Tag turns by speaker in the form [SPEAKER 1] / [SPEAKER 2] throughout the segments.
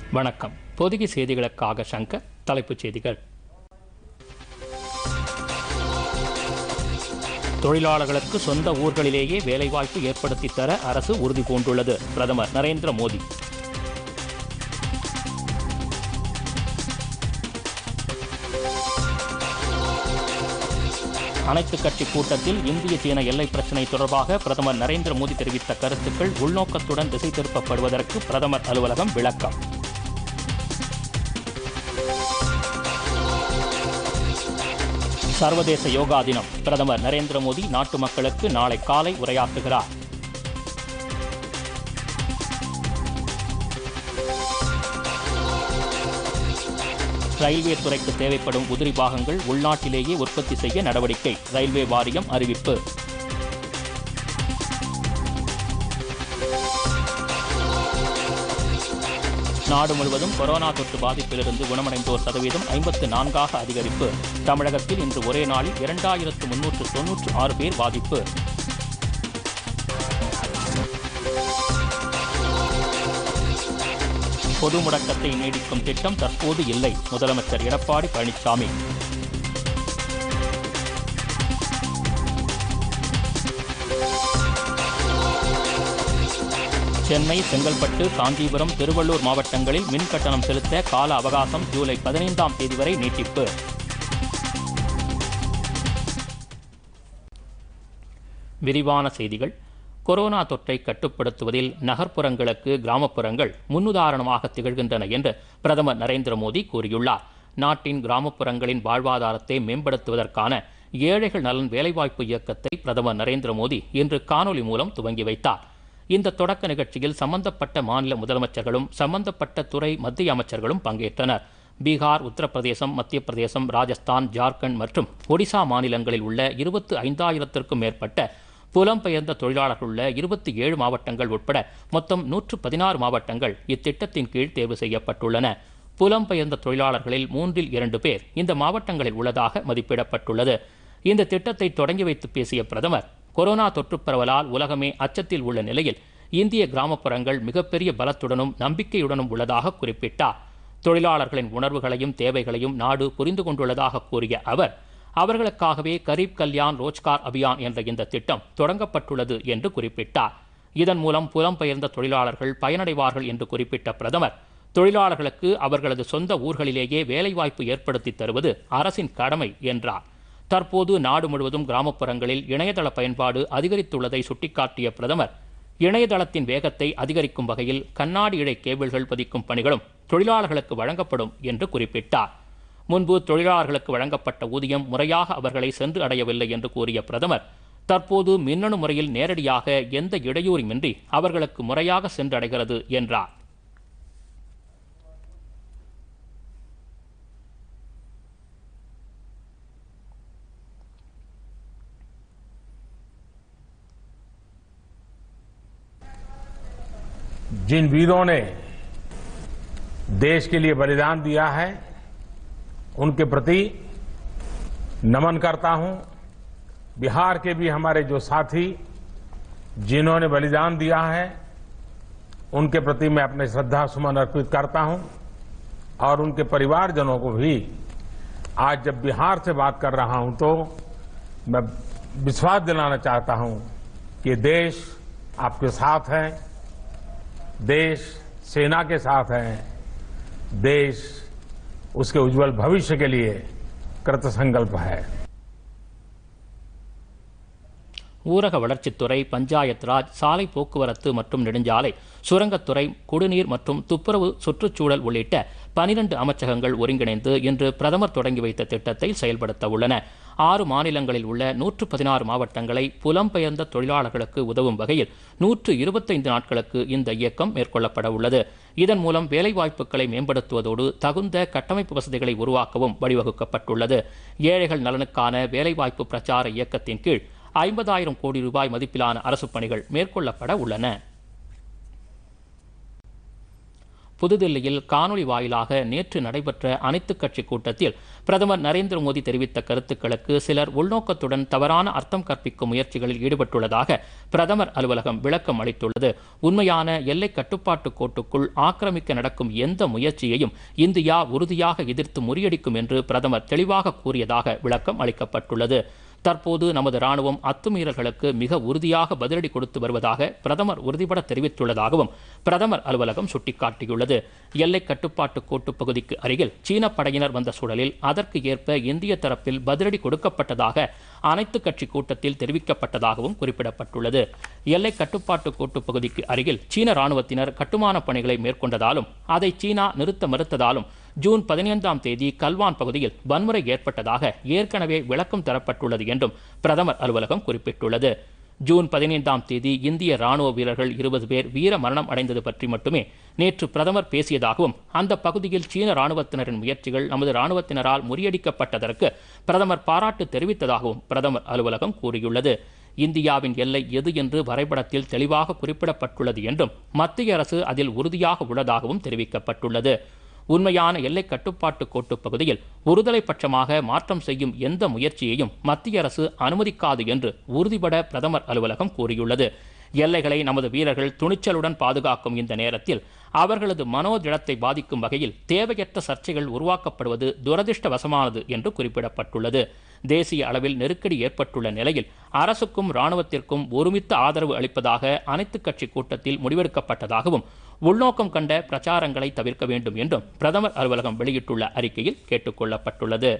[SPEAKER 1] வணக்கம் பொதிகை செய்திகளுக்காக சங்கர் தலைப்புச் செய்திகள் தொழிலாளர்களுக்கு சொந்த ஊர்களிலேயே வேலைவாய்ப்பு ஏற்படுத்தித் தர அரசு உறுதி பூண்டுள்ளது பிரதமர் நரேந்திர மோடி அனைத்துக் கட்சி கூட்டத்தில் இந்திய சீன எல்லை பிரச்சினை தொடர்பாக பிரதமர் நரேந்திர மோடி தெரிவித்த கருத்துக்கள் உள்நோக்கத்துடன் திசை திருப்பப்படுவதற்கு பிரதமர் அலுவலகம் விளக்கம் சர்வதேச யோகா தினம் பிரதமர் நரேந்திர மோடி நாட்டு மக்களுக்கு நாளை காலை உரையாற்றுகிறார் ரயில்வே துறைக்கு தேவைப்படும் உதிரி பாகங்கள் உள்நாட்டிலேயே உற்பத்தி செய்ய நடவடிக்கை ரயில்வே வாரியம் அறிவிப்பு நாடு முழுவதும் கொரோனா தொற்று பாதிப்பிலிருந்து குணமடைந்தோர் சதவீதம் ஐம்பத்து நான்காக அதிகரிப்பு தமிழகத்தில் இன்று ஒரே நாளில் இரண்டாயிரத்து முன்னூற்று தொன்னூற்று ஆறு பேர் பாதிப்பு பொது முடக்கத்தை நீடிக்கும் திட்டம் தற்போது இல்லை முதலமைச்சர் எடப்பாடி பழனிசாமி சென்னை செங்கல்பட்டு காஞ்சிபுரம் திருவள்ளூர் மாவட்டங்களில் மின் கட்டணம் செலுத்த கால அவகாசம் ஜூலை பதினைந்தாம் தேதி வரை நீட்டிப்பு விரிவான செய்திகள் கொரோனா தொற்றை கட்டுப்படுத்துவதில் நகர்ப்புறங்களுக்கு கிராமப்புறங்கள் முன்னுதாரணமாக திகழ்கின்றன என்று பிரதமர் நரேந்திர மோடி கூறியுள்ளார் நாட்டின் கிராமப்புறங்களின் வாழ்வாதாரத்தை மேம்படுத்துவதற்கான ஏழைகள் நலன் வேலைவாய்ப்பு இயக்கத்தை பிரதமர் நரேந்திர மோடி இன்று காணொலி மூலம் துவங்கி வைத்தார் இந்த தொடக்க நிகழ்ச்சியில் சம்பந்தப்பட்ட மாநில முதலமைச்சர்களும் சம்பந்தப்பட்ட துறை மத்திய அமைச்சர்களும் பங்கேற்றனர் பீகார் உத்தரப்பிரதேசம் மத்திய பிரதேசம் ராஜஸ்தான் ஜார்க்கண்ட் மற்றும் ஒடிசா மாநிலங்களில் உள்ள இருபத்து ஐந்தாயிரத்திற்கும் மேற்பட்ட புலம்பெயர்ந்த தொழிலாளர்கள் உள்ள இருபத்தி ஏழு மாவட்டங்கள் உட்பட மொத்தம் நூற்று பதினாறு மாவட்டங்கள் இத்திட்டத்தின் கீழ் தேர்வு செய்யப்பட்டுள்ளன புலம்பெயர்ந்த தொழிலாளர்களில் மூன்றில் இரண்டு பேர் இந்த மாவட்டங்களில் உள்ளதாக மதிப்பிடப்பட்டுள்ளது இந்த திட்டத்தை தொடங்கி வைத்து பேசிய பிரதமர் கொரோனா தொற்று பரவலால் உலகமே அச்சத்தில் உள்ள நிலையில் இந்திய கிராமப்புறங்கள் மிகப்பெரிய பலத்துடனும் நம்பிக்கையுடனும் உள்ளதாக குறிப்பிட்டார் தொழிலாளர்களின் உணர்வுகளையும் தேவைகளையும் நாடு புரிந்து கொண்டுள்ளதாக கூறிய அவர் அவர்களுக்காகவே கரீப் கல்யாண் ரோஜ்கார் அபியான் என்ற இந்த திட்டம் தொடங்கப்பட்டுள்ளது என்று குறிப்பிட்டார் இதன் மூலம் புலம்பெயர்ந்த தொழிலாளர்கள் பயனடைவார்கள் என்று குறிப்பிட்ட பிரதமர் தொழிலாளர்களுக்கு அவர்களது சொந்த ஊர்களிலேயே வேலைவாய்ப்பு ஏற்படுத்தி தருவது அரசின் கடமை என்றார் தற்போது நாடு முழுவதும் கிராமப்புறங்களில் இணையதள பயன்பாடு அதிகரித்துள்ளதை சுட்டிக்காட்டிய பிரதமர் இணையதளத்தின் வேகத்தை அதிகரிக்கும் வகையில் கண்ணாடி இழை கேபிள்கள் பதிக்கும் பணிகளும் தொழிலாளர்களுக்கு வழங்கப்படும் என்று குறிப்பிட்டார் முன்பு தொழிலாளர்களுக்கு வழங்கப்பட்ட ஊதியம் முறையாக அவர்களை சென்று அடையவில்லை என்று கூறிய பிரதமர் தற்போது மின்னணு முறையில் நேரடியாக எந்த இடையூறுமின்றி அவர்களுக்கு முறையாக சென்றடைகிறது என்றார்
[SPEAKER 2] जिन वीरों ने देश के लिए बलिदान दिया है उनके प्रति नमन करता हूं बिहार के भी हमारे जो साथी जिन्होंने बलिदान दिया है उनके प्रति मैं अपने श्रद्धा सुमन अर्पित करता हूं और उनके परिवारजनों को भी आज जब बिहार से बात कर रहा हूं तो मैं विश्वास दिलाना चाहता हूं कि देश आपके साथ है देश सेना के साथ है देश उसके उज्जवल भविष्य के लिए कृत संकल्प है
[SPEAKER 1] ஊரக வளர்ச்சித்துறை பஞ்சாயத் ராஜ் சாலை போக்குவரத்து மற்றும் நெடுஞ்சாலை சுரங்கத்துறை குடிநீர் மற்றும் துப்புரவு சுற்றுச்சூழல் உள்ளிட்ட பனிரண்டு அமைச்சகங்கள் ஒருங்கிணைந்து இன்று பிரதமர் தொடங்கி வைத்த திட்டத்தை செயல்படுத்த உள்ளன ஆறு மாநிலங்களில் உள்ள நூற்று பதினாறு மாவட்டங்களை புலம்பெயர்ந்த தொழிலாளர்களுக்கு உதவும் வகையில் நூற்று இருபத்தைந்து நாட்களுக்கு இந்த இயக்கம் மேற்கொள்ளப்பட உள்ளது இதன் மூலம் வேலைவாய்ப்புகளை மேம்படுத்துவதோடு தகுந்த கட்டமைப்பு வசதிகளை உருவாக்கவும் வழிவகுக்கப்பட்டுள்ளது ஏழைகள் நலனுக்கான வேலைவாய்ப்பு பிரச்சார இயக்கத்தின் கீழ் ஐம்பதாயிரம் கோடி ரூபாய் மதிப்பிலான அரசு பணிகள் மேற்கொள்ளப்பட உள்ளன புதுதில்லியில் காணொலி வாயிலாக நேற்று நடைபெற்ற அனைத்துக் கட்சி கூட்டத்தில் பிரதமர் நரேந்திர மோடி தெரிவித்த கருத்துக்களுக்கு சிலர் உள்நோக்கத்துடன் தவறான அர்த்தம் கற்பிக்கும் முயற்சிகளில் ஈடுபட்டுள்ளதாக பிரதமர் அலுவலகம் விளக்கம் அளித்துள்ளது உண்மையான எல்லை கட்டுப்பாட்டு கோட்டுக்குள் ஆக்கிரமிக்க நடக்கும் எந்த முயற்சியையும் இந்தியா உறுதியாக எதிர்த்து முறியடிக்கும் என்று பிரதமர் தெளிவாக கூறியதாக விளக்கம் அளிக்கப்பட்டுள்ளது தற்போது நமது ராணுவம் அத்துமீறல்களுக்கு மிக உறுதியாக பதிலடி கொடுத்து வருவதாக பிரதமர் உறுதிபட தெரிவித்துள்ளதாகவும் பிரதமர் அலுவலகம் சுட்டிக்காட்டியுள்ளது எல்லை கட்டுப்பாட்டு கோட்டு பகுதிக்கு அருகில் சீன படையினர் வந்த சூழலில் அதற்கு ஏற்ப இந்திய தரப்பில் பதிலடி கொடுக்கப்பட்டதாக அனைத்து கட்சி கூட்டத்தில் தெரிவிக்கப்பட்டதாகவும் குறிப்பிடப்பட்டுள்ளது எல்லை கட்டுப்பாட்டு கோட்டு பகுதிக்கு அருகில் சீன ராணுவத்தினர் கட்டுமான பணிகளை மேற்கொண்டதாலும் அதை சீனா நிறுத்த மறுத்ததாலும் ஜூன் பதினைந்தாம் தேதி கல்வான் பகுதியில் வன்முறை ஏற்பட்டதாக ஏற்கனவே விளக்கம் தரப்பட்டுள்ளது என்றும் பிரதமர் அலுவலகம் குறிப்பிட்டுள்ளது ஜூன் பதினைந்தாம் தேதி இந்திய ராணுவ வீரர்கள் இருபது பேர் வீர மரணம் அடைந்தது பற்றி மட்டுமே நேற்று பிரதமர் பேசியதாகவும் அந்த பகுதியில் சீன ராணுவத்தினரின் முயற்சிகள் நமது ராணுவத்தினரால் முறியடிக்கப்பட்டதற்கு பிரதமர் பாராட்டு தெரிவித்ததாகவும் பிரதமர் அலுவலகம் கூறியுள்ளது இந்தியாவின் எல்லை எது என்று வரைபடத்தில் தெளிவாக குறிப்பிடப்பட்டுள்ளது என்றும் மத்திய அரசு அதில் உறுதியாக உள்ளதாகவும் தெரிவிக்கப்பட்டுள்ளது உண்மையான எல்லை கட்டுப்பாட்டு கோட்டு பகுதியில் ஒருதலை பட்சமாக மாற்றம் செய்யும் எந்த முயற்சியையும் மத்திய அரசு அனுமதிக்காது என்று உறுதிபட பிரதமர் அலுவலகம் கூறியுள்ளது எல்லைகளை நமது வீரர்கள் துணிச்சலுடன் பாதுகாக்கும் இந்த நேரத்தில் அவர்களது மனோதிடத்தை பாதிக்கும் வகையில் தேவையற்ற சர்ச்சைகள் உருவாக்கப்படுவது துரதிர்ஷ்டவசமானது என்று குறிப்பிடப்பட்டுள்ளது தேசிய அளவில் நெருக்கடி ஏற்பட்டுள்ள நிலையில் அரசுக்கும் இராணுவத்திற்கும் ஒருமித்த ஆதரவு அளிப்பதாக அனைத்துக் கட்சி கூட்டத்தில் முடிவெடுக்கப்பட்டதாகவும் உள்நோக்கம் கண்ட பிரச்சாரங்களை தவிர்க்க வேண்டும் என்றும் பிரதமர் அலுவலகம் வெளியிட்டுள்ள அறிக்கையில் கேட்டுக்கொள்ளப்பட்டுள்ளது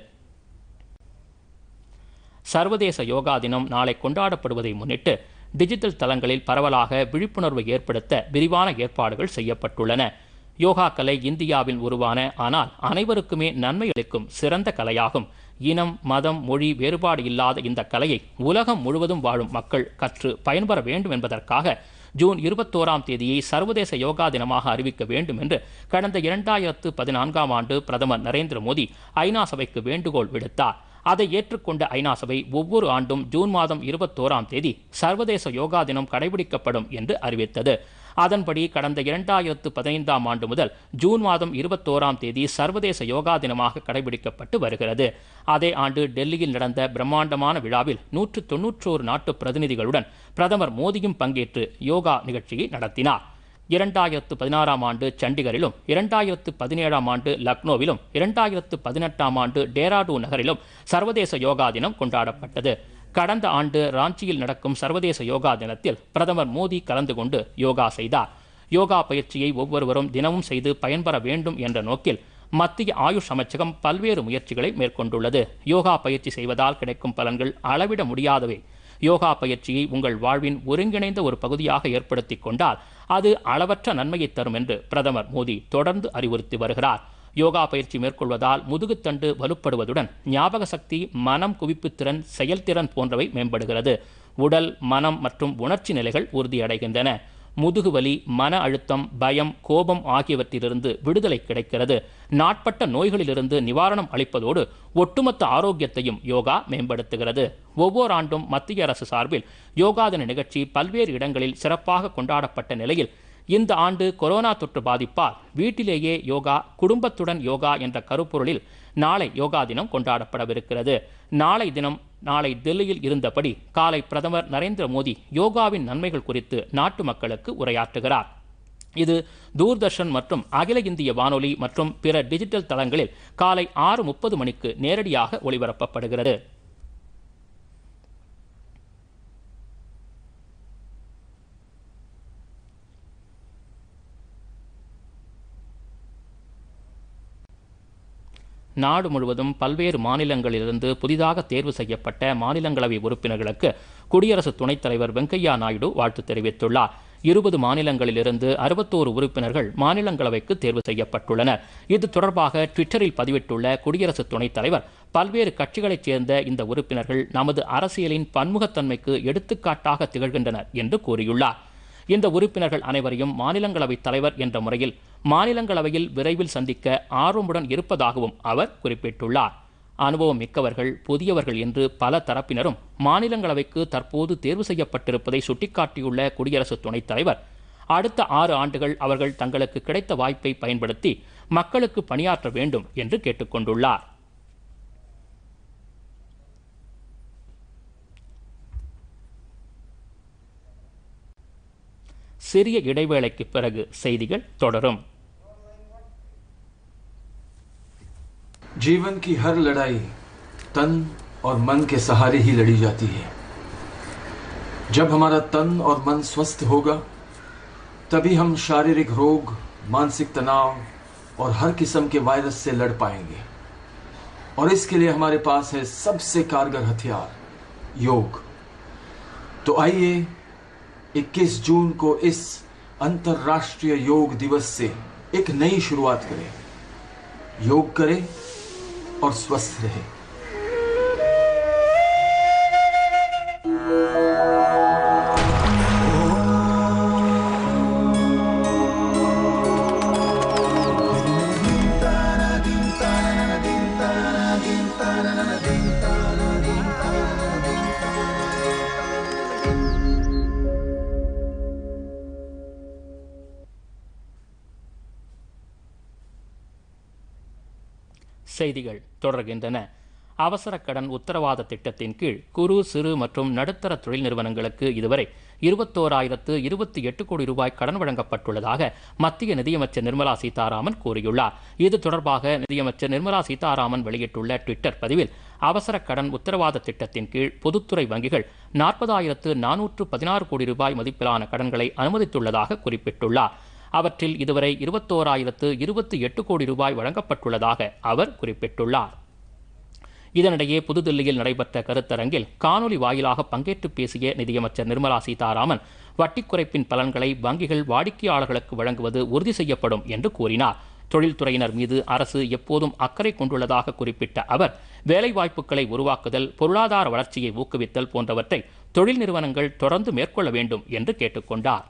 [SPEAKER 1] சர்வதேச யோகா தினம் நாளை கொண்டாடப்படுவதை முன்னிட்டு டிஜிட்டல் தளங்களில் பரவலாக விழிப்புணர்வு ஏற்படுத்த விரிவான ஏற்பாடுகள் செய்யப்பட்டுள்ளன யோகா கலை இந்தியாவில் உருவான ஆனால் அனைவருக்குமே நன்மை அளிக்கும் சிறந்த கலையாகும் இனம் மதம் மொழி வேறுபாடு இல்லாத இந்த கலையை உலகம் முழுவதும் வாழும் மக்கள் கற்று பயன்பெற வேண்டும் என்பதற்காக ஜூன் இருபத்தோராம் தேதியை சர்வதேச யோகா தினமாக அறிவிக்க வேண்டும் என்று கடந்த இரண்டாயிரத்து பதினான்காம் ஆண்டு பிரதமர் நரேந்திர மோடி ஐநா சபைக்கு வேண்டுகோள் விடுத்தார் அதை ஏற்றுக்கொண்ட ஐநா சபை ஒவ்வொரு ஆண்டும் ஜூன் மாதம் இருபத்தோராம் தேதி சர்வதேச யோகா தினம் கடைபிடிக்கப்படும் என்று அறிவித்தது அதன்படி கடந்த இரண்டாயிரத்து பதினைந்தாம் ஆண்டு முதல் ஜூன் மாதம் இருபத்தோராம் தேதி சர்வதேச யோகா தினமாக கடைபிடிக்கப்பட்டு வருகிறது அதே ஆண்டு டெல்லியில் நடந்த பிரம்மாண்டமான விழாவில் நூற்று தொன்னூற்றோரு நாட்டு பிரதிநிதிகளுடன் பிரதமர் மோடியும் பங்கேற்று யோகா நிகழ்ச்சியை நடத்தினார் இரண்டாயிரத்து பதினாறாம் ஆண்டு சண்டிகரிலும் இரண்டாயிரத்து பதினேழாம் ஆண்டு லக்னோவிலும் இரண்டாயிரத்து பதினெட்டாம் ஆண்டு டேராடூன் நகரிலும் சர்வதேச யோகா தினம் கொண்டாடப்பட்டது கடந்த ஆண்டு ராஞ்சியில் நடக்கும் சர்வதேச யோகா தினத்தில் பிரதமர் மோடி கலந்து கொண்டு யோகா செய்தார் யோகா பயிற்சியை ஒவ்வொருவரும் தினமும் செய்து பயன்பெற வேண்டும் என்ற நோக்கில் மத்திய ஆயுஷ் அமைச்சகம் பல்வேறு முயற்சிகளை மேற்கொண்டுள்ளது யோகா பயிற்சி செய்வதால் கிடைக்கும் பலன்கள் அளவிட முடியாதவை யோகா பயிற்சியை உங்கள் வாழ்வின் ஒருங்கிணைந்த ஒரு பகுதியாக ஏற்படுத்தி கொண்டால் அது அளவற்ற நன்மையை தரும் என்று பிரதமர் மோடி தொடர்ந்து அறிவுறுத்தி வருகிறார் யோகா பயிற்சி மேற்கொள்வதால் முதுகுத்தண்டு வலுப்படுவதுடன் ஞாபக சக்தி மனம் குவிப்புத்திறன் செயல்திறன் போன்றவை மேம்படுகிறது உடல் மனம் மற்றும் உணர்ச்சி நிலைகள் உறுதியடைகின்றன முதுகுவலி மன அழுத்தம் பயம் கோபம் ஆகியவற்றிலிருந்து விடுதலை கிடைக்கிறது நாட்பட்ட நோய்களிலிருந்து நிவாரணம் அளிப்பதோடு ஒட்டுமொத்த ஆரோக்கியத்தையும் யோகா மேம்படுத்துகிறது ஒவ்வொரு ஆண்டும் மத்திய அரசு சார்பில் யோகா தின நிகழ்ச்சி பல்வேறு இடங்களில் சிறப்பாக கொண்டாடப்பட்ட நிலையில் இந்த ஆண்டு கொரோனா தொற்று பாதிப்பால் வீட்டிலேயே யோகா குடும்பத்துடன் யோகா என்ற கருப்பொருளில் நாளை யோகா தினம் கொண்டாடப்படவிருக்கிறது நாளை தினம் நாளை டெல்லியில் இருந்தபடி காலை பிரதமர் நரேந்திர மோடி யோகாவின் நன்மைகள் குறித்து நாட்டு மக்களுக்கு உரையாற்றுகிறார் இது தூர்தர்ஷன் மற்றும் அகில இந்திய வானொலி மற்றும் பிற டிஜிட்டல் தளங்களில் காலை ஆறு முப்பது மணிக்கு நேரடியாக ஒளிபரப்பப்படுகிறது நாடு முழுவதும் பல்வேறு மாநிலங்களிலிருந்து புதிதாக தேர்வு செய்யப்பட்ட மாநிலங்களவை உறுப்பினர்களுக்கு குடியரசு துணைத் தலைவர் வெங்கையா நாயுடு வாழ்த்து தெரிவித்துள்ளார் இருபது மாநிலங்களிலிருந்து அறுபத்தோரு உறுப்பினர்கள் மாநிலங்களவைக்கு தேர்வு செய்யப்பட்டுள்ளனர் இது தொடர்பாக ட்விட்டரில் பதிவிட்டுள்ள குடியரசு துணைத் தலைவர் பல்வேறு கட்சிகளைச் சேர்ந்த இந்த உறுப்பினர்கள் நமது அரசியலின் பன்முகத்தன்மைக்கு எடுத்துக்காட்டாக திகழ்கின்றனர் என்று கூறியுள்ளார் இந்த உறுப்பினர்கள் அனைவரையும் மாநிலங்களவை தலைவர் என்ற முறையில் மாநிலங்களவையில் விரைவில் சந்திக்க ஆர்வமுடன் இருப்பதாகவும் அவர் குறிப்பிட்டுள்ளார் அனுபவம் மிக்கவர்கள் புதியவர்கள் என்று பல தரப்பினரும் மாநிலங்களவைக்கு தற்போது தேர்வு செய்யப்பட்டிருப்பதை சுட்டிக்காட்டியுள்ள குடியரசு துணைத் தலைவர் அடுத்த ஆறு ஆண்டுகள் அவர்கள் தங்களுக்கு கிடைத்த வாய்ப்பை பயன்படுத்தி மக்களுக்கு பணியாற்ற வேண்டும் என்று கேட்டுக்கொண்டுள்ளார் சிறிய இடைவேளைக்கு பிறகு செய்திகள் தொடரும்
[SPEAKER 3] जीवन की हर लड़ाई तन और मन के सहारे ही लड़ी जाती है जब हमारा तन और मन स्वस्थ होगा तभी हम शारीरिक रोग मानसिक तनाव और हर किस्म के वायरस से लड़ पाएंगे और इसके लिए हमारे पास है सबसे कारगर हथियार योग तो आइए 21 जून को इस अंतर्राष्ट्रीय योग दिवस से एक नई शुरुआत करें योग करें और स्वस्थ रहें
[SPEAKER 1] செய்திகள் தொடர்கின்றன அவசர கடன் உத்தரவாத திட்டத்தின் கீழ் குறு சிறு மற்றும் நடுத்தர தொழில் நிறுவனங்களுக்கு இதுவரை இருபத்தோராயிரத்து இருபத்தி எட்டு கோடி ரூபாய் கடன் வழங்கப்பட்டுள்ளதாக மத்திய நிதியமைச்சர் நிர்மலா சீதாராமன் கூறியுள்ளார் இது தொடர்பாக நிதியமைச்சர் நிர்மலா சீதாராமன் வெளியிட்டுள்ள ட்விட்டர் பதிவில் அவசர கடன் உத்தரவாத திட்டத்தின் கீழ் பொதுத்துறை வங்கிகள் நாற்பதாயிரத்து நானூற்று பதினாறு கோடி ரூபாய் மதிப்பிலான கடன்களை அனுமதித்துள்ளதாக குறிப்பிட்டுள்ளார் அவற்றில் இதுவரை இருபத்தோராயிரத்து இருபத்தி எட்டு கோடி ரூபாய் வழங்கப்பட்டுள்ளதாக அவர் குறிப்பிட்டுள்ளார் இதனிடையே புதுதில்லியில் நடைபெற்ற கருத்தரங்கில் காணொலி வாயிலாக பங்கேற்று பேசிய நிதியமைச்சர் நிர்மலா சீதாராமன் வட்டி குறைப்பின் பலன்களை வங்கிகள் வாடிக்கையாளர்களுக்கு வழங்குவது உறுதி செய்யப்படும் என்று கூறினார் தொழில்துறையினர் மீது அரசு எப்போதும் அக்கறை கொண்டுள்ளதாக குறிப்பிட்ட அவர் வேலைவாய்ப்புகளை உருவாக்குதல் பொருளாதார வளர்ச்சியை ஊக்குவித்தல் போன்றவற்றை தொழில் நிறுவனங்கள் தொடர்ந்து மேற்கொள்ள வேண்டும் என்று கேட்டுக்கொண்டார்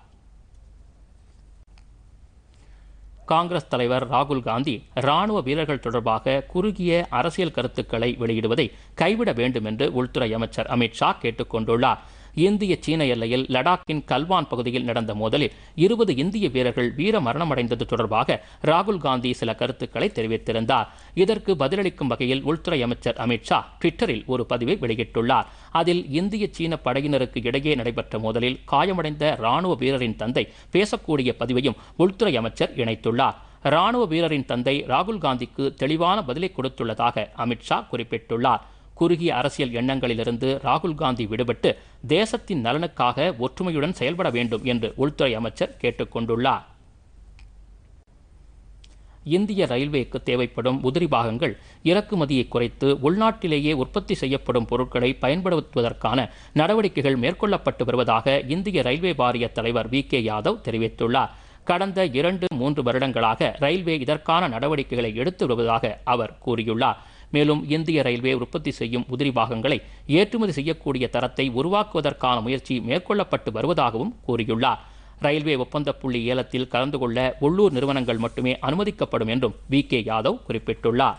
[SPEAKER 1] காங்கிரஸ் தலைவர் ராகுல் காந்தி ராணுவ வீரர்கள் தொடர்பாக குறுகிய அரசியல் கருத்துக்களை வெளியிடுவதை கைவிட வேண்டும் என்று உள்துறை அமைச்சர் அமித் ஷா கேட்டுக்கொண்டுள்ளார் இந்திய சீன எல்லையில் லடாக்கின் கல்வான் பகுதியில் நடந்த மோதலில் இருபது இந்திய வீரர்கள் வீர மரணமடைந்தது தொடர்பாக ராகுல் காந்தி சில கருத்துக்களை தெரிவித்திருந்தார் இதற்கு பதிலளிக்கும் வகையில் உள்துறை அமைச்சர் அமித் ஷா ட்விட்டரில் ஒரு பதிவை வெளியிட்டுள்ளார் அதில் இந்திய சீன படையினருக்கு இடையே நடைபெற்ற மோதலில் காயமடைந்த ராணுவ வீரரின் தந்தை பேசக்கூடிய பதிவையும் உள்துறை அமைச்சர் இணைத்துள்ளார் ராணுவ வீரரின் தந்தை ராகுல் காந்திக்கு தெளிவான பதிலை கொடுத்துள்ளதாக அமித் ஷா குறிப்பிட்டுள்ளார் குறுகிய அரசியல் எண்ணங்களிலிருந்து ராகுல் காந்தி விடுபட்டு தேசத்தின் நலனுக்காக ஒற்றுமையுடன் செயல்பட வேண்டும் என்று உள்துறை அமைச்சர் கேட்டுக்கொண்டுள்ளார் இந்திய ரயில்வேக்கு தேவைப்படும் உதிரி பாகங்கள் இறக்குமதியை குறைத்து உள்நாட்டிலேயே உற்பத்தி செய்யப்படும் பொருட்களை பயன்படுத்துவதற்கான நடவடிக்கைகள் மேற்கொள்ளப்பட்டு வருவதாக இந்திய ரயில்வே வாரிய தலைவர் வி கே யாதவ் தெரிவித்துள்ளார் கடந்த இரண்டு மூன்று வருடங்களாக ரயில்வே இதற்கான நடவடிக்கைகளை எடுத்து வருவதாக அவர் கூறியுள்ளார் மேலும் இந்திய ரயில்வே உற்பத்தி செய்யும் உதிரி பாகங்களை ஏற்றுமதி செய்யக்கூடிய தரத்தை உருவாக்குவதற்கான முயற்சி மேற்கொள்ளப்பட்டு வருவதாகவும் கூறியுள்ளார் ரயில்வே ஒப்பந்த புள்ளி ஏலத்தில் கலந்து கொள்ள உள்ளூர் நிறுவனங்கள் மட்டுமே அனுமதிக்கப்படும் என்றும் வி கே யாதவ் குறிப்பிட்டுள்ளார்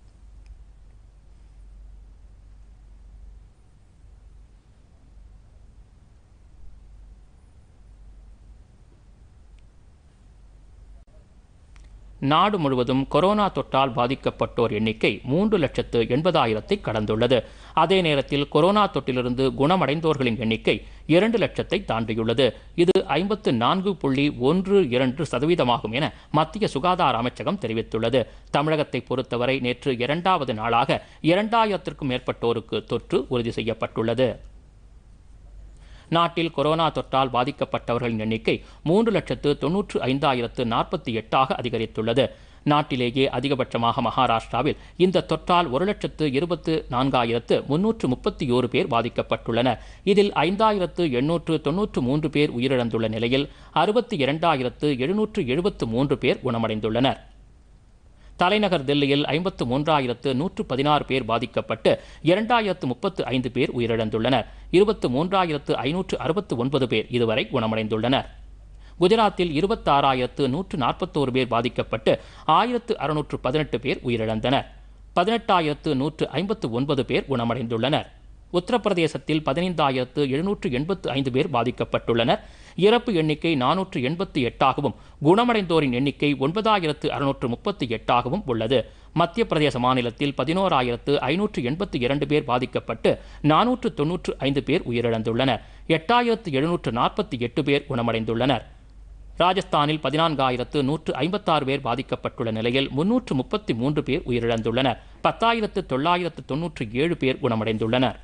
[SPEAKER 1] நாடு முழுவதும் கொரோனா தொற்றால் பாதிக்கப்பட்டோர் எண்ணிக்கை மூன்று லட்சத்து எண்பதாயிரத்தை கடந்துள்ளது அதே நேரத்தில் கொரோனா தொற்றிலிருந்து குணமடைந்தோர்களின் எண்ணிக்கை இரண்டு லட்சத்தை தாண்டியுள்ளது இது ஐம்பத்து நான்கு புள்ளி ஒன்று இரண்டு சதவீதமாகும் என மத்திய சுகாதார அமைச்சகம் தெரிவித்துள்ளது தமிழகத்தை பொறுத்தவரை நேற்று இரண்டாவது நாளாக இரண்டாயிரத்திற்கும் மேற்பட்டோருக்கு தொற்று உறுதி செய்யப்பட்டுள்ளது நாட்டில் கொரோனா தொற்றால் பாதிக்கப்பட்டவர்களின் எண்ணிக்கை மூன்று லட்சத்து தொன்னூற்று ஐந்தாயிரத்து நாற்பத்தி எட்டாக அதிகரித்துள்ளது நாட்டிலேயே அதிகபட்சமாக மகாராஷ்டிராவில் இந்த தொற்றால் ஒரு லட்சத்து இருபத்து நான்காயிரத்து முன்னூற்று முப்பத்தி ஓரு பேர் பாதிக்கப்பட்டுள்ளனர் இதில் ஐந்தாயிரத்து எண்ணூற்று தொன்னூற்று மூன்று பேர் உயிரிழந்துள்ள நிலையில் அறுபத்தி இரண்டாயிரத்து எழுநூற்று எழுபத்து மூன்று பேர் குணமடைந்துள்ளனர் தலைநகர் தில்லியில் ஐம்பத்து மூன்றாயிரத்து நூற்று பதினாறு பேர் பாதிக்கப்பட்டு இரண்டாயிரத்து முப்பத்து ஐந்து பேர் உயிரிழந்துள்ளனர் இருபத்து மூன்றாயிரத்து ஐநூற்று அறுபத்து ஒன்பது பேர் இதுவரை குணமடைந்துள்ளனர் குஜராத்தில் இருபத்தாறாயிரத்து நூற்று நாற்பத்தோரு பேர் பாதிக்கப்பட்டு ஆயிரத்து அறுநூற்று பதினெட்டு பேர் உயிரிழந்தனர் பதினெட்டாயிரத்து நூற்று ஐம்பத்து ஒன்பது பேர் குணமடைந்துள்ளனர் உத்தரப்பிரதேசத்தில் பதினைந்தாயிரத்து எழுநூற்று எண்பத்து ஐந்து பேர் பாதிக்கப்பட்டுள்ளனர் இறப்பு எண்ணிக்கை நானூற்று எண்பத்தி எட்டாகவும் குணமடைந்தோரின் எண்ணிக்கை ஒன்பதாயிரத்து அறுநூற்று முப்பத்தி எட்டாகவும் உள்ளது மத்திய பிரதேச மாநிலத்தில் பதினோராயிரத்து ஐநூற்று எண்பத்தி இரண்டு பேர் பாதிக்கப்பட்டு நானூற்று தொன்னூற்று ஐந்து பேர் உயிரிழந்துள்ளனர் எட்டாயிரத்து எழுநூற்று நாற்பத்தி எட்டு பேர் குணமடைந்துள்ளனர் ராஜஸ்தானில் பதினான்காயிரத்து நூற்று ஐம்பத்தாறு பேர் பாதிக்கப்பட்டுள்ள நிலையில் முன்னூற்று முப்பத்தி மூன்று பேர் உயிரிழந்துள்ளனர் பத்தாயிரத்து தொள்ளாயிரத்து தொன்னூற்று ஏழு பேர் குணமடைந்துள்ளனர்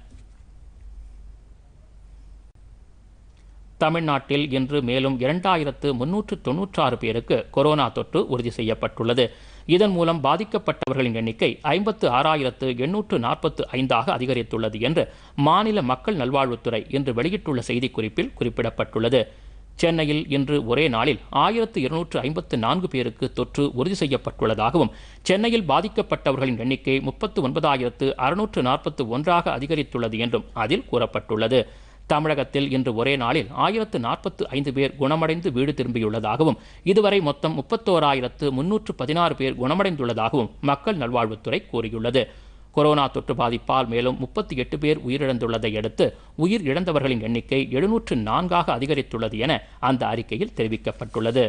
[SPEAKER 1] தமிழ்நாட்டில் இன்று மேலும் இரண்டாயிரத்து முன்னூற்று தொன்னூற்றாறு பேருக்கு கொரோனா தொற்று உறுதி செய்யப்பட்டுள்ளது இதன் மூலம் பாதிக்கப்பட்டவர்களின் எண்ணிக்கை ஐம்பத்து ஆறாயிரத்து எண்ணூற்று நாற்பத்து ஐந்தாக அதிகரித்துள்ளது என்று மாநில மக்கள் நல்வாழ்வுத்துறை இன்று வெளியிட்டுள்ள செய்திக்குறிப்பில் குறிப்பிடப்பட்டுள்ளது சென்னையில் இன்று ஒரே நாளில் ஆயிரத்து இருநூற்று ஐம்பத்து நான்கு பேருக்கு தொற்று உறுதி செய்யப்பட்டுள்ளதாகவும் சென்னையில் பாதிக்கப்பட்டவர்களின் எண்ணிக்கை முப்பத்து ஒன்பதாயிரத்து அறுநூற்று நாற்பத்து ஒன்றாக அதிகரித்துள்ளது என்றும் அதில் கூறப்பட்டுள்ளது தமிழகத்தில் இன்று ஒரே நாளில் ஆயிரத்து நாற்பத்து ஐந்து பேர் குணமடைந்து வீடு திரும்பியுள்ளதாகவும் இதுவரை மொத்தம் முப்பத்தோராயிரத்து முன்னூற்று பதினாறு பேர் குணமடைந்துள்ளதாகவும் மக்கள் நல்வாழ்வுத்துறை கூறியுள்ளது கொரோனா தொற்று பாதிப்பால் மேலும் முப்பத்தி எட்டு பேர் உயிரிழந்துள்ளதை அடுத்து உயிர் இழந்தவர்களின் எண்ணிக்கை எழுநூற்று நான்காக அதிகரித்துள்ளது என அந்த அறிக்கையில் தெரிவிக்கப்பட்டுள்ளது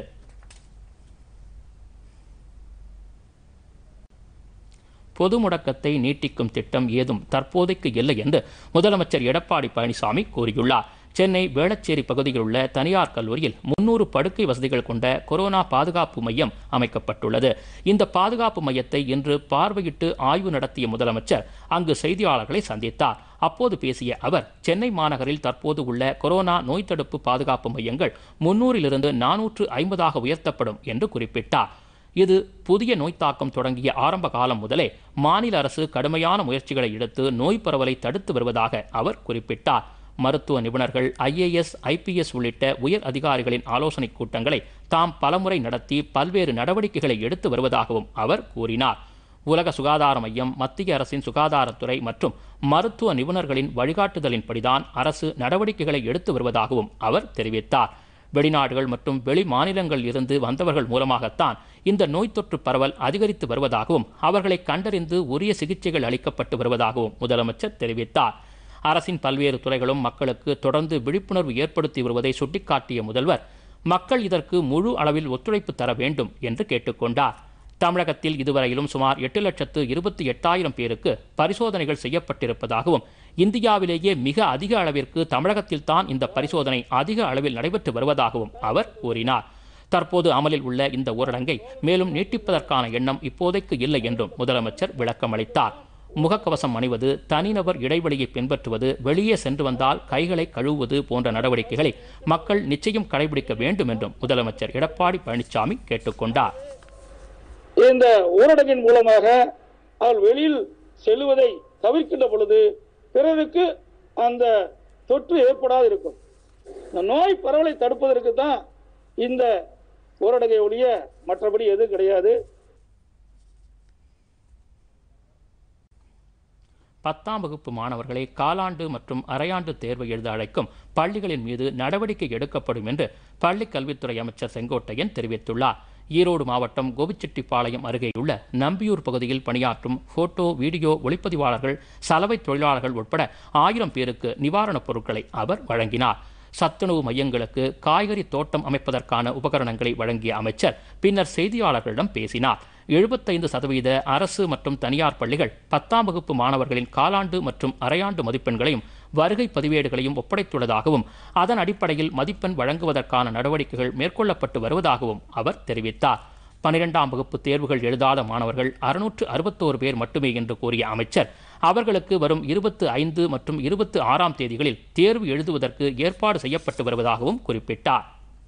[SPEAKER 1] பொது முடக்கத்தை நீட்டிக்கும் திட்டம் ஏதும் தற்போதைக்கு இல்லை என்று முதலமைச்சர் எடப்பாடி பழனிசாமி கூறியுள்ளார் சென்னை வேளச்சேரி பகுதியில் உள்ள தனியார் கல்லூரியில் முன்னூறு படுக்கை வசதிகள் கொண்ட கொரோனா பாதுகாப்பு மையம் அமைக்கப்பட்டுள்ளது இந்த பாதுகாப்பு மையத்தை இன்று பார்வையிட்டு ஆய்வு நடத்திய முதலமைச்சர் அங்கு செய்தியாளர்களை சந்தித்தார் அப்போது பேசிய அவர் சென்னை மாநகரில் தற்போது உள்ள கொரோனா நோய் தடுப்பு பாதுகாப்பு மையங்கள் முன்னூறிலிருந்து நானூற்று ஐம்பதாக உயர்த்தப்படும் என்று குறிப்பிட்டார் இது புதிய நோய் தாக்கம் தொடங்கிய ஆரம்ப காலம் முதலே மாநில அரசு கடுமையான முயற்சிகளை எடுத்து நோய் பரவலை தடுத்து வருவதாக அவர் குறிப்பிட்டார் மருத்துவ நிபுணர்கள் ஐஏஎஸ் ஐபிஎஸ் உள்ளிட்ட உயர் அதிகாரிகளின் ஆலோசனைக் கூட்டங்களை தாம் பலமுறை நடத்தி பல்வேறு நடவடிக்கைகளை எடுத்து வருவதாகவும் அவர் கூறினார் உலக சுகாதார மையம் மத்திய அரசின் சுகாதாரத்துறை மற்றும் மருத்துவ நிபுணர்களின் வழிகாட்டுதலின்படிதான் அரசு நடவடிக்கைகளை எடுத்து வருவதாகவும் அவர் தெரிவித்தார் வெளிநாடுகள் மற்றும் வெளி மாநிலங்களில் இருந்து வந்தவர்கள் மூலமாகத்தான் இந்த நோய் தொற்று பரவல் அதிகரித்து வருவதாகவும் அவர்களை கண்டறிந்து உரிய சிகிச்சைகள் அளிக்கப்பட்டு வருவதாகவும் முதலமைச்சர் தெரிவித்தார் அரசின் பல்வேறு துறைகளும் மக்களுக்கு தொடர்ந்து விழிப்புணர்வு ஏற்படுத்தி வருவதை சுட்டிக்காட்டிய முதல்வர் மக்கள் இதற்கு முழு அளவில் ஒத்துழைப்பு தர வேண்டும் என்று கேட்டுக்கொண்டார் தமிழகத்தில் இதுவரையிலும் சுமார் எட்டு லட்சத்து இருபத்தி எட்டாயிரம் பேருக்கு பரிசோதனைகள் செய்யப்பட்டிருப்பதாகவும் இந்தியாவிலேயே மிக அதிக அளவிற்கு தமிழகத்தில்தான் இந்த பரிசோதனை அதிக அளவில் நடைபெற்று வருவதாகவும் அவர் கூறினார் தற்போது அமலில் உள்ள இந்த ஊரடங்கை மேலும் நீட்டிப்பதற்கான எண்ணம் இப்போதைக்கு இல்லை என்றும் முதலமைச்சர் விளக்கமளித்தார் முகக்கவசம் அணிவது தனிநபர் இடைவெளியை பின்பற்றுவது வெளியே சென்று வந்தால் கைகளை கழுவுவது போன்ற நடவடிக்கைகளை மக்கள் நிச்சயம் கடைபிடிக்க வேண்டும் என்றும் முதலமைச்சர் எடப்பாடி பழனிசாமி கேட்டுக்கொண்டார்
[SPEAKER 4] இந்த ஊரடங்கின் மூலமாக அவர்கள் வெளியில் செல்லுவதை தவிர்க்கின்ற பொழுது பிறருக்கு அந்த தொற்று ஏற்படாது இருக்கும் இந்த நோய் பரவலை தடுப்பதற்கு தான் இந்த ஊரடங்கை ஒழிய மற்றபடி எதுவும் கிடையாது
[SPEAKER 1] பத்தாம் வகுப்பு மாணவர்களை காலாண்டு மற்றும் அரையாண்டு தேர்வு எழுத அழைக்கும் பள்ளிகளின் மீது நடவடிக்கை எடுக்கப்படும் என்று பள்ளிக் கல்வித்துறை அமைச்சர் செங்கோட்டையன் தெரிவித்துள்ளார் ஈரோடு மாவட்டம் கோபிச்செட்டிப்பாளையம் அருகேயுள்ள நம்பியூர் பகுதியில் பணியாற்றும் போட்டோ வீடியோ ஒளிப்பதிவாளர்கள் சலவை தொழிலாளர்கள் உட்பட ஆயிரம் பேருக்கு நிவாரணப் பொருட்களை அவர் வழங்கினார் சத்துணவு மையங்களுக்கு காய்கறி தோட்டம் அமைப்பதற்கான உபகரணங்களை வழங்கிய அமைச்சர் பின்னர் செய்தியாளர்களிடம் பேசினார் எழுபத்தைந்து சதவீத அரசு மற்றும் தனியார் பள்ளிகள் பத்தாம் வகுப்பு மாணவர்களின் காலாண்டு மற்றும் அரையாண்டு மதிப்பெண்களையும் வருகை பதிவேடுகளையும் ஒப்படைத்துள்ளதாகவும் அதன் அடிப்படையில் மதிப்பெண் வழங்குவதற்கான நடவடிக்கைகள் மேற்கொள்ளப்பட்டு வருவதாகவும் அவர் தெரிவித்தார் பனிரெண்டாம் வகுப்பு தேர்வுகள் எழுதாத மாணவர்கள் அறுநூற்று அறுபத்தோரு பேர் மட்டுமே என்று கூறிய அமைச்சர் அவர்களுக்கு வரும் இருபத்து ஐந்து மற்றும் இருபத்து ஆறாம் தேதிகளில் தேர்வு எழுதுவதற்கு ஏற்பாடு செய்யப்பட்டு வருவதாகவும் குறிப்பிட்டார்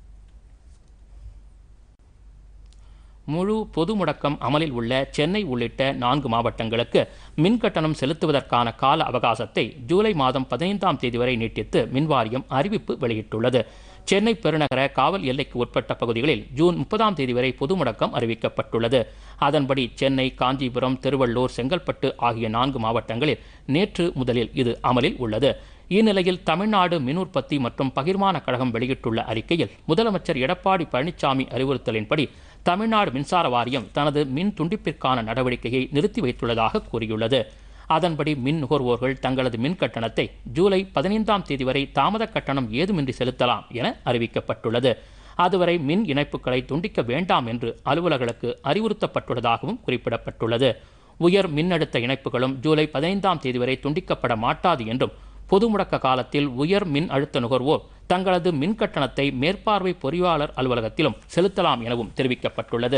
[SPEAKER 1] முழு பொது முடக்கம் அமலில் உள்ள சென்னை உள்ளிட்ட நான்கு மாவட்டங்களுக்கு மின் கட்டணம் செலுத்துவதற்கான கால அவகாசத்தை ஜூலை மாதம் பதினைந்தாம் தேதி வரை நீட்டித்து மின்வாரியம் அறிவிப்பு வெளியிட்டுள்ளது சென்னை பெருநகர காவல் எல்லைக்கு உட்பட்ட பகுதிகளில் ஜூன் முப்பதாம் தேதி வரை பொது முடக்கம் அறிவிக்கப்பட்டுள்ளது அதன்படி சென்னை காஞ்சிபுரம் திருவள்ளூர் செங்கல்பட்டு ஆகிய நான்கு மாவட்டங்களில் நேற்று முதலில் இது அமலில் உள்ளது இந்நிலையில் தமிழ்நாடு மின் உற்பத்தி மற்றும் பகிர்மான கழகம் வெளியிட்டுள்ள அறிக்கையில் முதலமைச்சர் எடப்பாடி பழனிசாமி அறிவுறுத்தலின்படி தமிழ்நாடு மின்சார வாரியம் தனது மின் துண்டிப்பிற்கான நடவடிக்கையை நிறுத்தி வைத்துள்ளதாக கூறியுள்ளது அதன்படி மின் நுகர்வோர்கள் தங்களது மின் கட்டணத்தை ஜூலை பதினைந்தாம் தேதி வரை தாமத கட்டணம் ஏதுமின்றி செலுத்தலாம் என அறிவிக்கப்பட்டுள்ளது அதுவரை மின் இணைப்புகளை துண்டிக்க வேண்டாம் என்று அலுவலர்களுக்கு அறிவுறுத்தப்பட்டுள்ளதாகவும் குறிப்பிடப்பட்டுள்ளது உயர் மின்னழுத்த இணைப்புகளும் ஜூலை பதினைந்தாம் தேதி வரை துண்டிக்கப்பட மாட்டாது என்றும் பொது முடக்க காலத்தில் உயர் மின் அழுத்த நுகர்வோர் தங்களது மின் கட்டணத்தை மேற்பார்வை பொறியாளர் அலுவலகத்திலும் செலுத்தலாம் எனவும் தெரிவிக்கப்பட்டுள்ளது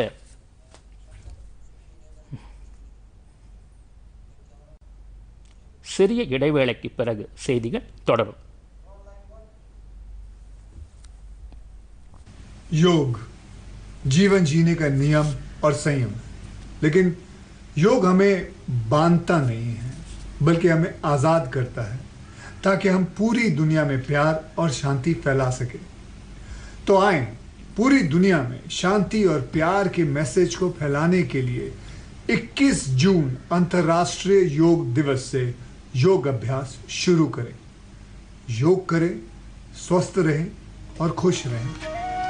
[SPEAKER 1] சிறிய இடைவேளைக்கு பிறகு செய்திகள் தொடரும்
[SPEAKER 5] योग जीवन जीने का नियम और संयम लेकिन योग हमें बांधता नहीं है बल्कि हमें आज़ाद करता है ताकि हम पूरी दुनिया में प्यार और शांति फैला सके तो आए पूरी दुनिया में शांति और प्यार के मैसेज को फैलाने के लिए 21 जून अंतर्राष्ट्रीय योग दिवस से योग अभ्यास शुरू करें योग करें स्वस्थ रहें और खुश रहें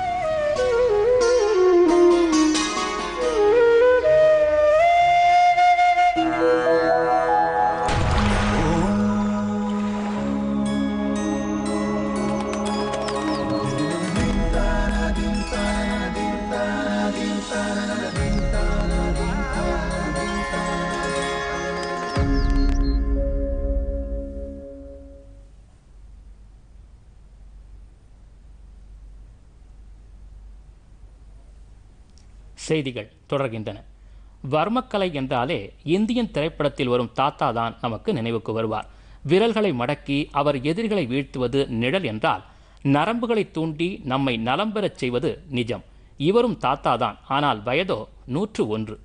[SPEAKER 1] செய்திகள் தொடர்கின்றன வர்மக்கலை என்றாலே இந்தியன் திரைப்படத்தில் வரும் தாத்தா தான் நமக்கு நினைவுக்கு வருவார் விரல்களை மடக்கி அவர் எதிரிகளை வீழ்த்துவது நிழல் என்றால் நரம்புகளை தூண்டி நம்மை நலம் பெறச் செய்வது நிஜம் இவரும் தாத்தா தான் ஆனால் வயதோ நூற்று ஒன்று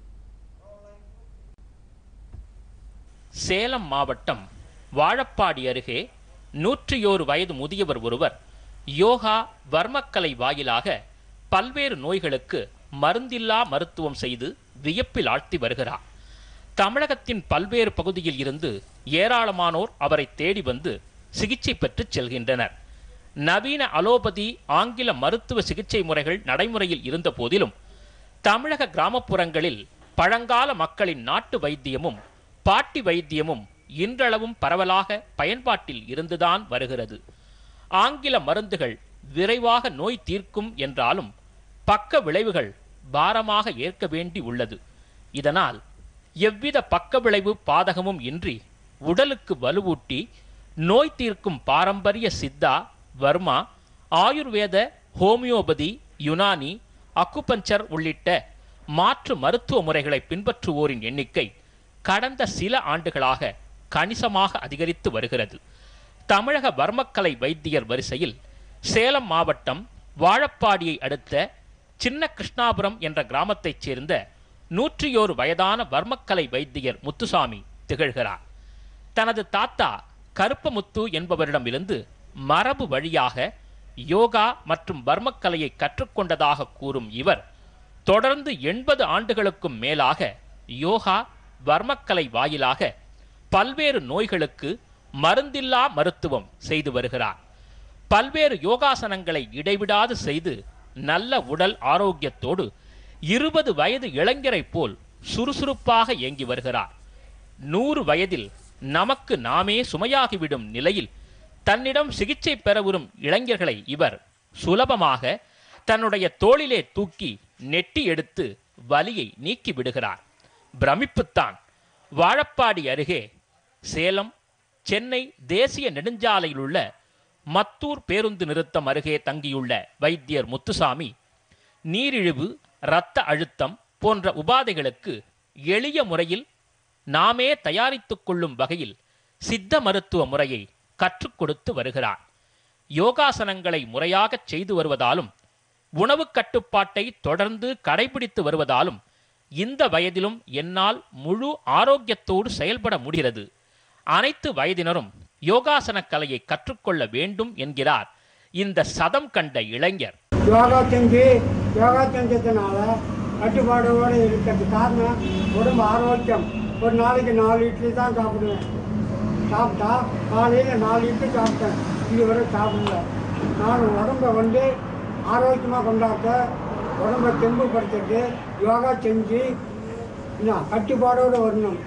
[SPEAKER 1] சேலம் மாவட்டம் வாழப்பாடி அருகே நூற்றியோரு வயது முதியவர் ஒருவர் யோகா வர்மக்கலை வாயிலாக பல்வேறு நோய்களுக்கு மருந்தில்லா மருத்துவம் செய்து வியப்பில் ஆழ்த்தி வருகிறார் தமிழகத்தின் பல்வேறு பகுதியில் இருந்து ஏராளமானோர் அவரை தேடி வந்து சிகிச்சை பெற்றுச் செல்கின்றனர் நவீன அலோபதி ஆங்கில மருத்துவ சிகிச்சை முறைகள் நடைமுறையில் இருந்த போதிலும் தமிழக கிராமப்புறங்களில் பழங்கால மக்களின் நாட்டு வைத்தியமும் பாட்டி வைத்தியமும் இன்றளவும் பரவலாக பயன்பாட்டில் இருந்துதான் வருகிறது ஆங்கில மருந்துகள் விரைவாக நோய் தீர்க்கும் என்றாலும் பக்க விளைவுகள் பாரமாக ஏற்க வேண்டி உள்ளது இதனால் எவ்வித பக்க விளைவு பாதகமும் இன்றி உடலுக்கு வலுவூட்டி நோய் தீர்க்கும் பாரம்பரிய சித்தா வர்மா ஆயுர்வேத ஹோமியோபதி யுனானி அக்குபஞ்சர் உள்ளிட்ட மாற்று மருத்துவ முறைகளை பின்பற்றுவோரின் எண்ணிக்கை கடந்த சில ஆண்டுகளாக கணிசமாக அதிகரித்து வருகிறது தமிழக வர்மக்கலை வைத்தியர் வரிசையில் சேலம் மாவட்டம் வாழப்பாடியை அடுத்த சின்ன கிருஷ்ணாபுரம் என்ற கிராமத்தைச் சேர்ந்த நூற்றியோரு வயதான வர்மக்கலை வைத்தியர் முத்துசாமி திகழ்கிறார் தனது தாத்தா கருப்பமுத்து என்பவரிடமிருந்து மரபு வழியாக யோகா மற்றும் வர்மக்கலையை கற்றுக்கொண்டதாக கூறும் இவர் தொடர்ந்து எண்பது ஆண்டுகளுக்கும் மேலாக யோகா வர்மக்கலை வாயிலாக பல்வேறு நோய்களுக்கு மருந்தில்லா மருத்துவம் செய்து வருகிறார் பல்வேறு யோகாசனங்களை இடைவிடாது செய்து நல்ல உடல் ஆரோக்கியத்தோடு இருபது வயது இளைஞரைப் போல் சுறுசுறுப்பாக இயங்கி வருகிறார் நூறு வயதில் நமக்கு நாமே சுமையாகிவிடும் நிலையில் தன்னிடம் சிகிச்சை பெற வரும் இளைஞர்களை இவர் சுலபமாக தன்னுடைய தோளிலே தூக்கி நெட்டி எடுத்து வலியை நீக்கி விடுகிறார் பிரமிப்புத்தான் வாழப்பாடி அருகே சேலம் சென்னை தேசிய நெடுஞ்சாலையில் உள்ள மத்தூர் பேருந்து நிறுத்தம் அருகே தங்கியுள்ள வைத்தியர் முத்துசாமி நீரிழிவு இரத்த அழுத்தம் போன்ற உபாதைகளுக்கு எளிய முறையில் நாமே தயாரித்துக் கொள்ளும் வகையில் சித்த மருத்துவ முறையை கற்றுக் கொடுத்து வருகிறார் யோகாசனங்களை முறையாகச் செய்து வருவதாலும் உணவு கட்டுப்பாட்டை தொடர்ந்து கடைபிடித்து வருவதாலும் இந்த வயதிலும் என்னால் முழு ஆரோக்கியத்தோடு செயல்பட முடிகிறது அனைத்து வயதினரும் யோகாசன கலையை கற்றுக்கொள்ள வேண்டும் என்கிறார் இந்த சதம் கண்ட இளைஞர்
[SPEAKER 6] யோகா செஞ்சு யோகா செஞ்சதுனால கட்டுப்பாடோடு இருக்கிறது காரணம் உடம்பு ஆரோக்கியம் ஒரு நாளைக்கு நாலு இட்லி தான் சாப்பிடுவேன் சாப்பிட்டா காலையில் நாலு இட்லி சாப்பிட்டேன் இதுவரை சாப்பிடல நான் உடம்பை வந்து ஆரோக்கியமாக கொண்டாக்க உடம்பை தெம்புப்படுத்திட்டு யோகா செஞ்சு என்ன கட்டுப்பாடோடு வரணும்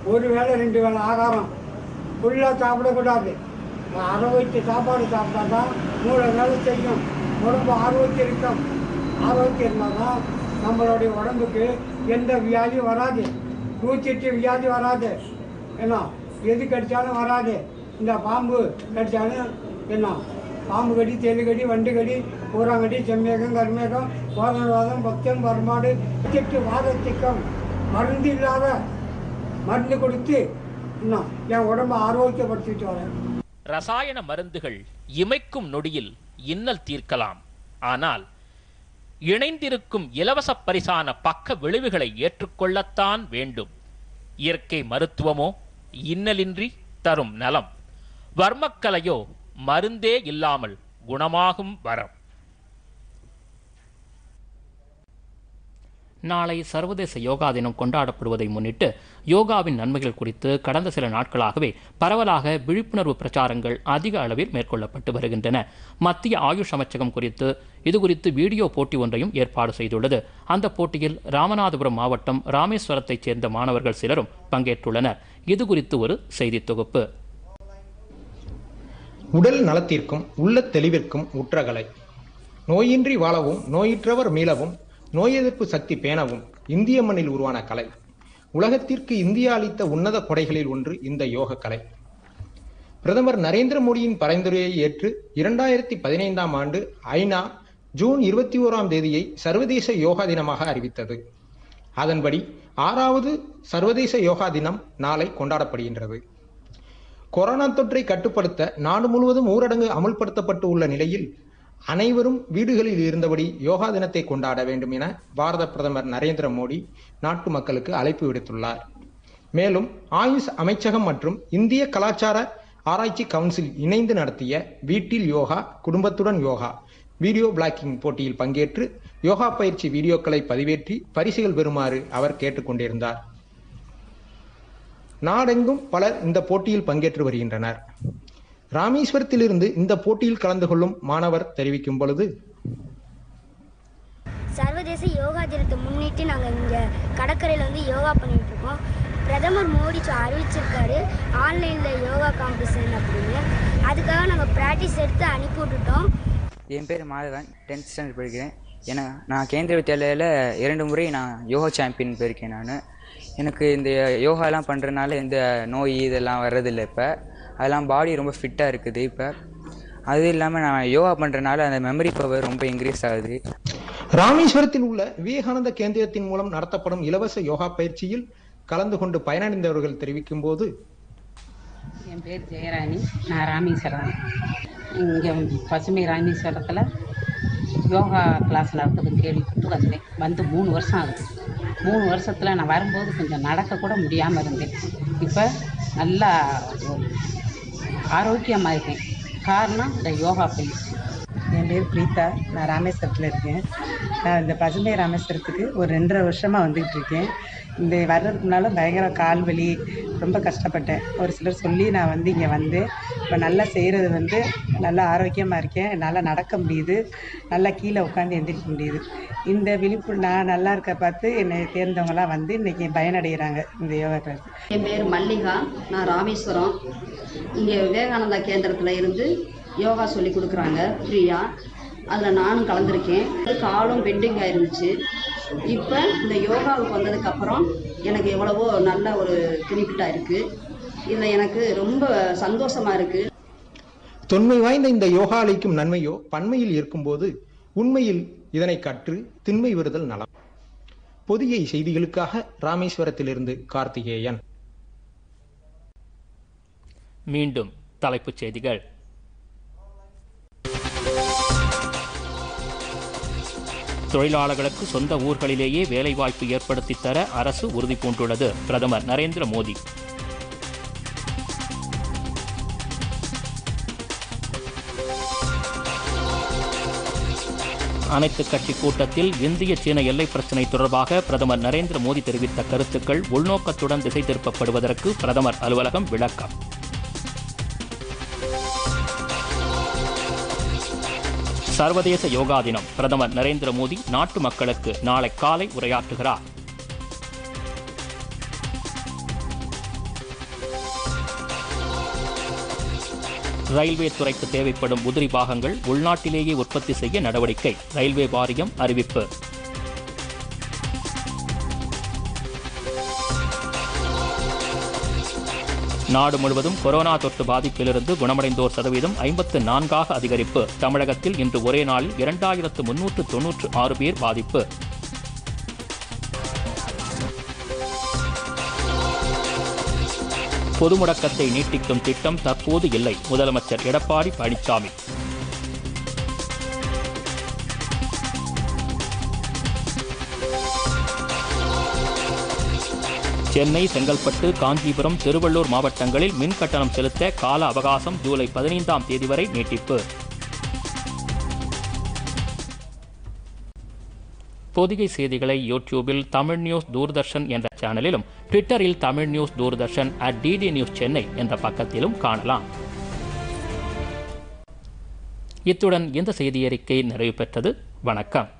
[SPEAKER 6] ஒரு வேளை ரெண்டு வேளை ஆகாரம் ஃபுல்லாக சாப்பிடக்கூடாது ஆரோக்கிய சாப்பாடு சாப்பிட்டா தான் மூளை வேலை செய்யும் உடம்பு ஆரோக்கியம் இருக்கும் ஆரோக்கியம் இருந்தால் தான் நம்மளுடைய உடம்புக்கு எந்த வியாதியும் வராது நூற்றிட்டு வியாதி வராது என்ன எது கடித்தாலும் வராது இந்த பாம்பு கடித்தாலும் என்ன பாம்பு கடி தெலு கடி வண்டு கடி பூராங்கடி செம்மேகம் கருமேகம் கோதனவாதம் பக்தம் பரமாடு திட்டு வாதத்திக்கம் மருந்து இல்லாத மருந்து கொடுத்து இன்னும் என் உடம்பை ஆரோக்கியப்படுத்திட்டு வரேன்
[SPEAKER 1] ரசாயன மருந்துகள் இமைக்கும் நொடியில் இன்னல் தீர்க்கலாம் ஆனால் இணைந்திருக்கும் இலவச பரிசான பக்க விளைவுகளை ஏற்றுக்கொள்ளத்தான் வேண்டும் இயற்கை மருத்துவமோ இன்னலின்றி தரும் நலம் வர்மக்கலையோ மருந்தே இல்லாமல் குணமாகும் வரம் நாளை சர்வதேச யோகா தினம் கொண்டாடப்படுவதை முன்னிட்டு யோகாவின் நன்மைகள் குறித்து கடந்த சில நாட்களாகவே பரவலாக விழிப்புணர்வு பிரச்சாரங்கள் அதிக அளவில் மேற்கொள்ளப்பட்டு வருகின்றன மத்திய ஆயுஷ் அமைச்சகம் குறித்து இது குறித்து வீடியோ போட்டி ஒன்றையும் ஏற்பாடு செய்துள்ளது அந்த போட்டியில் ராமநாதபுரம் மாவட்டம் ராமேஸ்வரத்தைச் சேர்ந்த மாணவர்கள் சிலரும் பங்கேற்றுள்ளனர் இது குறித்து ஒரு செய்தி தொகுப்பு
[SPEAKER 7] உடல் நலத்திற்கும் உள்ள தெளிவிற்கும் உற்றகலை நோயின்றி வாழவும் நோயுற்றவர் மீளவும் நோய் எதிர்ப்பு சக்தி பேணவும் இந்திய மண்ணில் உருவான கலை உலகத்திற்கு இந்தியா அளித்த உன்னத கொடைகளில் ஒன்று இந்த யோக கலை பிரதமர் நரேந்திர மோடியின் பரிந்துரையை ஏற்று இரண்டாயிரத்தி பதினைந்தாம் ஆண்டு ஐநா ஜூன் இருபத்தி ஓராம் தேதியை சர்வதேச யோகா தினமாக அறிவித்தது அதன்படி ஆறாவது சர்வதேச யோகா தினம் நாளை கொண்டாடப்படுகின்றது கொரோனா தொற்றை கட்டுப்படுத்த நாடு முழுவதும் ஊரடங்கு அமுல்படுத்தப்பட்டு உள்ள நிலையில் அனைவரும் வீடுகளில் இருந்தபடி யோகா தினத்தை கொண்டாட வேண்டும் என பாரத பிரதமர் நரேந்திர மோடி நாட்டு மக்களுக்கு அழைப்பு விடுத்துள்ளார் மேலும் ஆயுஷ் அமைச்சகம் மற்றும் இந்திய கலாச்சார ஆராய்ச்சி கவுன்சில் இணைந்து நடத்திய வீட்டில் யோகா குடும்பத்துடன் யோகா வீடியோ பிளாக்கிங் போட்டியில் பங்கேற்று யோகா பயிற்சி வீடியோக்களை பதிவேற்றி பரிசுகள் பெறுமாறு அவர் கேட்டுக்கொண்டிருந்தார் நாடெங்கும் பலர் இந்த போட்டியில் பங்கேற்று வருகின்றனர் ராமேஸ்வரத்திலிருந்து இந்த போட்டியில் கலந்து கொள்ளும் மாணவர் தெரிவிக்கும் பொழுது
[SPEAKER 8] சர்வதேச யோகா தினத்தை முன்னிட்டு நாங்கள் இங்கே கடற்கரையில் வந்து யோகா பண்ணிட்டு இருக்கோம் பிரதமர் மோடி சொ- அறிவிச்சிருக்காரு ஆன்லைனில் யோகா காம்படிஷன் அப்படின்னு அதுக்காக நாங்கள் ப்ராக்டிஸ் எடுத்து அனுப்பி விட்டுட்டோம்
[SPEAKER 9] என் பேர் மாதவன் டென்த் ஸ்டாண்டர்ட் படிக்கிறேன் ஏன்னா நான் கேந்திர வித்யாலயில் இரண்டு முறை நான் யோகா சாம்பியன் போயிருக்கேன் நான் எனக்கு இந்த யோகாலாம் பண்ணுறதுனால எந்த நோய் இதெல்லாம் வர்றதில்லை இப்போ அதெல்லாம் பாடி ரொம்ப ஃபிட்டாக இருக்குது இப்போ அது இல்லாமல் நான் யோகா பண்ணுறதுனால அந்த மெமரி பவர் ரொம்ப இன்க்ரீஸ் ஆகுது
[SPEAKER 7] ராமேஸ்வரத்தில் உள்ள விவேகானந்த கேந்திரத்தின் மூலம் நடத்தப்படும் இலவச யோகா பயிற்சியில் கலந்து கொண்டு பயனடைந்தவர்கள் தெரிவிக்கும் போது
[SPEAKER 10] என் பேர் ஜெயராணி நான் ராமேஸ்வரம் இங்கே பசுமை ராமேஸ்வரத்தில் யோகா கிளாஸ் நடக்குது கேள்விப்பட்டு வந்தேன் வந்து மூணு வருஷம் ஆகுது மூணு வருஷத்தில் நான் வரும்போது கொஞ்சம் நடக்க கூட முடியாமல் இருந்தேன் இப்போ நல்லா ஆரோக்கியமாக இருக்கேன் காரணம் இந்த யோகா பயிற்சி
[SPEAKER 11] என் பேர் பிரீதா நான் ராமேஸ்வரத்தில் இருக்கேன் நான் இந்த பசுமை ராமேஸ்வரத்துக்கு ஒரு ரெண்டரை வருஷமாக வந்துக்கிட்டு இருக்கேன் இந்த வர்றதுக்கு முன்னால் பயங்கர கால் வலி ரொம்ப கஷ்டப்பட்டேன் ஒரு சிலர் சொல்லி நான் வந்து இங்கே வந்தேன் இப்போ நல்லா செய்கிறது வந்து நல்லா ஆரோக்கியமாக இருக்கேன் நல்லா நடக்க முடியுது நல்லா கீழே உட்காந்து எந்திரிக்க முடியுது இந்த விழிப்பு நான் நல்லா இருக்க பார்த்து என்னை தேர்ந்தவங்களாம் வந்து இன்றைக்கி பயனடைகிறாங்க இந்த யோகா கிளாஸ்
[SPEAKER 12] என் பேர் மல்லிகா நான் ராமேஸ்வரம் இங்கே விவேகானந்தா கேந்திரத்தில் இருந்து யோகா சொல்லி கொடுக்குறாங்க ஃப்ரீயாக அதில் நானும் கலந்துருக்கேன் காலும் பெண்டிங் ஆயிருந்துச்சு இப்போ இந்த யோகாவுக்கு வந்ததுக்கப்புறம் எனக்கு எவ்வளவோ நல்ல ஒரு பெனிஃபிட்டாக இருக்குது இதில் எனக்கு ரொம்ப சந்தோஷமாக இருக்குது
[SPEAKER 7] தொன்மை வாய்ந்த இந்த யோகா அளிக்கும் நன்மையோ பன்மையில் இருக்கும்போது உண்மையில் இதனை கற்று திண்மை வருதல் நலம் பொதிகை செய்திகளுக்காக ராமேஸ்வரத்திலிருந்து கார்த்திகேயன்
[SPEAKER 1] மீண்டும் தலைப்புச் செய்திகள் தொழிலாளர்களுக்கு சொந்த ஊர்களிலேயே வேலைவாய்ப்பு ஏற்படுத்தித் தர அரசு உறுதி பூண்டுள்ளது பிரதமர் நரேந்திர மோடி அனைத்து கட்சி கூட்டத்தில் இந்திய சீன எல்லை பிரச்சினை தொடர்பாக பிரதமர் நரேந்திர மோடி தெரிவித்த கருத்துக்கள் உள்நோக்கத்துடன் திசை திருப்பப்படுவதற்கு பிரதமர் அலுவலகம் விளக்கம் சர்வதேச யோகா தினம் பிரதமர் நரேந்திர மோடி நாட்டு மக்களுக்கு நாளை காலை உரையாற்றுகிறார் ரயில்வே துறைக்கு தேவைப்படும் உதிரி பாகங்கள் உள்நாட்டிலேயே உற்பத்தி செய்ய நடவடிக்கை ரயில்வே வாரியம் அறிவிப்பு நாடு முழுவதும் கொரோனா தொற்று பாதிப்பிலிருந்து குணமடைந்தோர் சதவீதம் ஐம்பத்து நான்காக அதிகரிப்பு தமிழகத்தில் இன்று ஒரே நாளில் இரண்டாயிரத்து முன்னூற்று தொன்னூற்று ஆறு பேர் பாதிப்பு பொது முடக்கத்தை நீட்டிக்கும் திட்டம் தற்போது இல்லை முதலமைச்சர் எடப்பாடி பழனிசாமி சென்னை செங்கல்பட்டு காஞ்சிபுரம் திருவள்ளூர் மாவட்டங்களில் மின் கட்டணம் செலுத்த கால அவகாசம் ஜூலை பதினைந்தாம் தேதி வரை நீட்டிப்பு பொதிகை செய்திகளை யூடியூபில் தமிழ் நியூஸ் தூர்தர்ஷன் என்ற சேனலிலும் ட்விட்டரில் Tamil news Doordarshan at DD news Chennai என்ற பக்கத்திலும் காணலாம் இத்துடன் இந்த செய்தியறிக்கை நிறைவு பெற்றது வணக்கம்